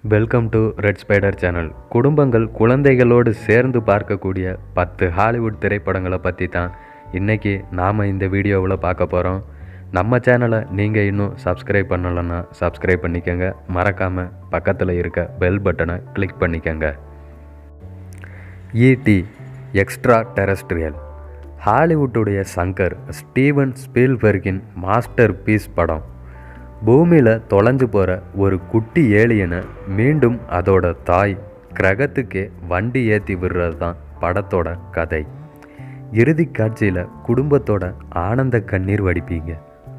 welcome to red spider channel குடும்பங்கள் குழந்தைகளோடு சேர்ந்து பார்க்கக்கூடிய பத்து ஹாலிவுட் திரைப்படங்களை பற்றி தான் இன்றைக்கி நாம் இந்த வீடியோவில் பார்க்க போகிறோம் நம்ம சேனலை நீங்கள் இன்னும் சப்ஸ்கிரைப் பண்ணலைன்னா சப்ஸ்கிரைப் பண்ணிக்கோங்க மறக்காமல் பக்கத்தில் இருக்க பெல் பட்டனை கிளிக் பண்ணிக்கோங்க ஈடி எக்ஸ்ட்ரா டெரஸ்ட்ரியல் ஹாலிவுட்டுடைய சங்கர் ஸ்டீவன் ஸ்பீல்பர்கின் மாஸ்டர் பீஸ் படம் பூமியில் தொலைஞ்சு போகிற ஒரு குட்டி ஏலியனை மீண்டும் அதோட தாய் கிரகத்துக்கே வண்டி ஏற்றி விடுறது தான் படத்தோட கதை இறுதி காட்சியில் குடும்பத்தோட ஆனந்த கண்ணீர் வடிப்பீங்க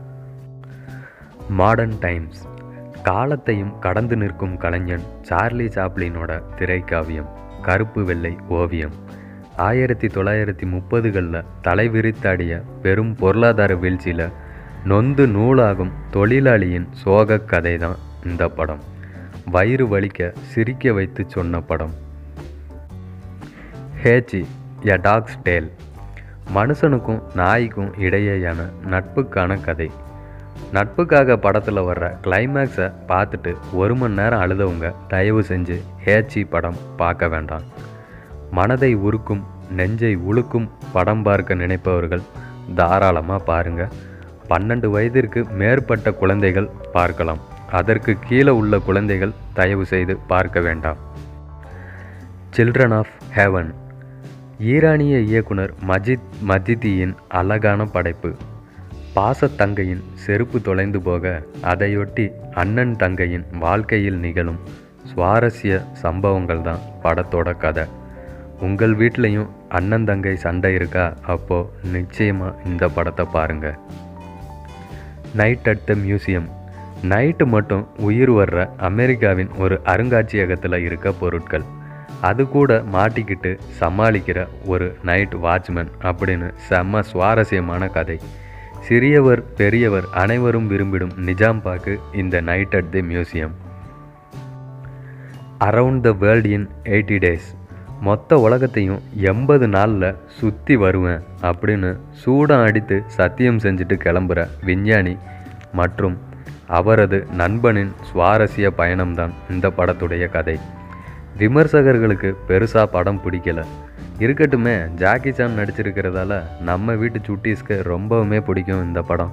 மாடர்ன் டைம்ஸ் காலத்தையும் கடந்து நிற்கும் கலைஞன் சார்லி சாப்ளினோட திரைக்காவியம் கருப்பு வெள்ளை ஓவியம் ஆயிரத்தி தொள்ளாயிரத்தி முப்பதுகளில் தலைவிரித்தாடிய பெரும் பொருளாதார வீழ்ச்சியில் நொந்து நூலாகும் தொழிலாளியின் சோக கதை தான் இந்த படம் வயிறு வலிக்க சிரிக்க வைத்து சொன்ன படம் ஹேச்சி எ டாக்ஸ் டேல் மனுஷனுக்கும் நாய்க்கும் இடையேயான நட்புக்கான கதை நட்புக்காக படத்தில் வர்ற கிளைமேக்ஸை பார்த்துட்டு ஒரு மணி நேரம் அழுதவங்க தயவு செஞ்சு ஹேச்சி படம் பார்க்க வேண்டாம் மனதை உருக்கும் நெஞ்சை உழுக்கும் படம் பார்க்க நினைப்பவர்கள் தாராளமாக பாருங்கள் பன்னெண்டு வயதிற்கு மேற்பட்ட குழந்தைகள் பார்க்கலாம் அதற்கு கீழே உள்ள குழந்தைகள் தயவு செய்து பார்க்க வேண்டாம் சில்ட்ரன் ஆஃப் ஹேவன் ஈரானிய இயக்குனர் மஜித் மஜிதியின் அழகான படைப்பு பாசத்தங்கையின் செருப்பு தொலைந்து போக அதையொட்டி அண்ணன் தங்கையின் வாழ்க்கையில் நிகழும் சுவாரஸ்ய சம்பவங்கள் தான் படத்தோட கதை உங்கள் வீட்லேயும் அண்ணன் தங்கை சண்டை இருக்கா அப்போது நிச்சயமாக இந்த படத்தை பாருங்கள் night at the museum night மட்டும் உயிர் வர்ற அமெரிக்காவின் ஒரு அருங்காட்சியகத்தில் இருக்க பொருட்கள் அது கூட மாட்டிக்கிட்டு சமாளிக்கிற ஒரு நைட் வாட்ச்மேன் அப்படின்னு செம்ம சுவாரஸ்யமான கதை சிறியவர் பெரியவர் அனைவரும் விரும்பிடும் நிஜாம் பாக்கு இந்த night at the museum around the world in eighty days மொத்த உலகத்தையும் எண்பது நாளில் சுற்றி வருவேன் அப்படின்னு சூடம் அடித்து சத்தியம் செஞ்சுட்டு கிளம்புற விஞ்ஞானி மற்றும் அவரது நண்பனின் சுவாரஸ்ய பயணம்தான் இந்த படத்துடைய கதை விமர்சகர்களுக்கு பெருசாக படம் பிடிக்கல இருக்கட்டுமே ஜாக்கி சான் நடிச்சிருக்கிறதால நம்ம வீட்டு சுட்டீஸ்க்கு ரொம்பவுமே பிடிக்கும் இந்த படம்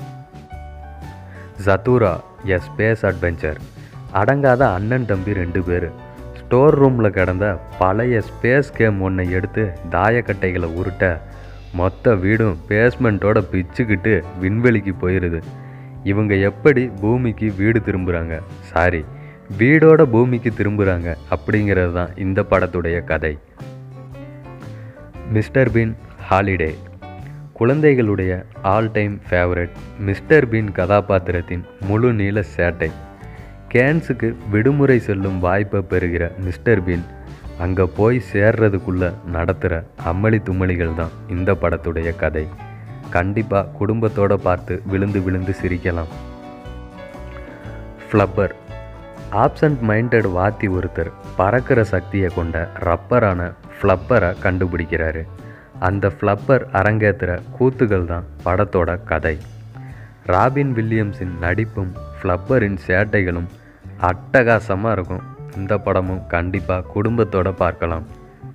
ஜத்தூரா எ ஸ்பேஸ் அட்வென்ச்சர் அடங்காத அண்ணன் தம்பி ரெண்டு பேர் ஸ்டோர் ரூமில் கிடந்த பழைய ஸ்பேஸ் கேம் ஒன்றை எடுத்து தாயக்கட்டைகளை உருட்ட மொத்த வீடும் பேஸ்மெண்ட்டோட பிச்சுக்கிட்டு விண்வெளிக்கு போயிடுது இவங்க எப்படி பூமிக்கு வீடு திரும்புகிறாங்க சாரி வீடோட பூமிக்கு திரும்புகிறாங்க அப்படிங்கிறது தான் இந்த படத்துடைய கதை மிஸ்டர் பீன் ஹாலிடே குழந்தைகளுடைய all time favourite Mister Bean கதாபாத்திரத்தின் முழு நீள சேட்டை கேன்ஸுக்கு விடுமுறை செல்லும் வாய்ப்பை பெறுகிற மிஸ்டர் பீன் அங்கே போய் சேர்றதுக்குள்ளே நடத்துகிற அம்மளி தும்மளிகள் தான் இந்த படத்துடைய கதை கண்டிப்பாக குடும்பத்தோடு பார்த்து விழுந்து விழுந்து சிரிக்கலாம் ஃப்ளப்பர் ஆப்சண்ட் மைண்டட் வாத்தி ஒருத்தர் பறக்கிற சக்தியை கொண்ட ரப்பரான ஃப்ளப்பரை கண்டுபிடிக்கிறாரு அந்த ஃப்ளப்பர் அரங்கேற்றுற கூத்துகள் தான் படத்தோட கதை ராபின் வில்லியம்ஸின் நடிப்பும் ஃப்ளப்பரின் சேட்டைகளும் அட்டகாசமாக இருக்கும் இந்த படமும் கண்டிப்பாக குடும்பத்தோடு பார்க்கலாம்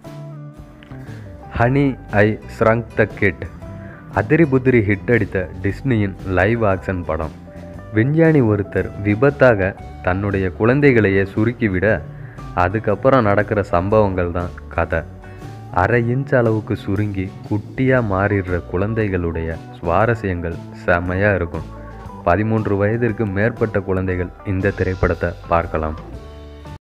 honey I shrunk the kid அதிரி புதிரி ஹிட் அடித்த டிஸ்னியின் லைவ் ஆக்ஷன் படம் விஞ்ஞானி ஒருத்தர் விபத்தாக தன்னுடைய குழந்தைகளையே சுருக்கிவிட அதுக்கப்புறம் நடக்கிற சம்பவங்கள் தான் கதை அரை இன்ச் அளவுக்கு சுருங்கி குட்டியாக மாறிடுற குழந்தைகளுடைய சுவாரஸ்யங்கள் செம்மையாக இருக்கும் பதிமூன்று வயதிற்கு மேற்பட்ட குழந்தைகள் இந்த திரைப்படத்தை பார்க்கலாம்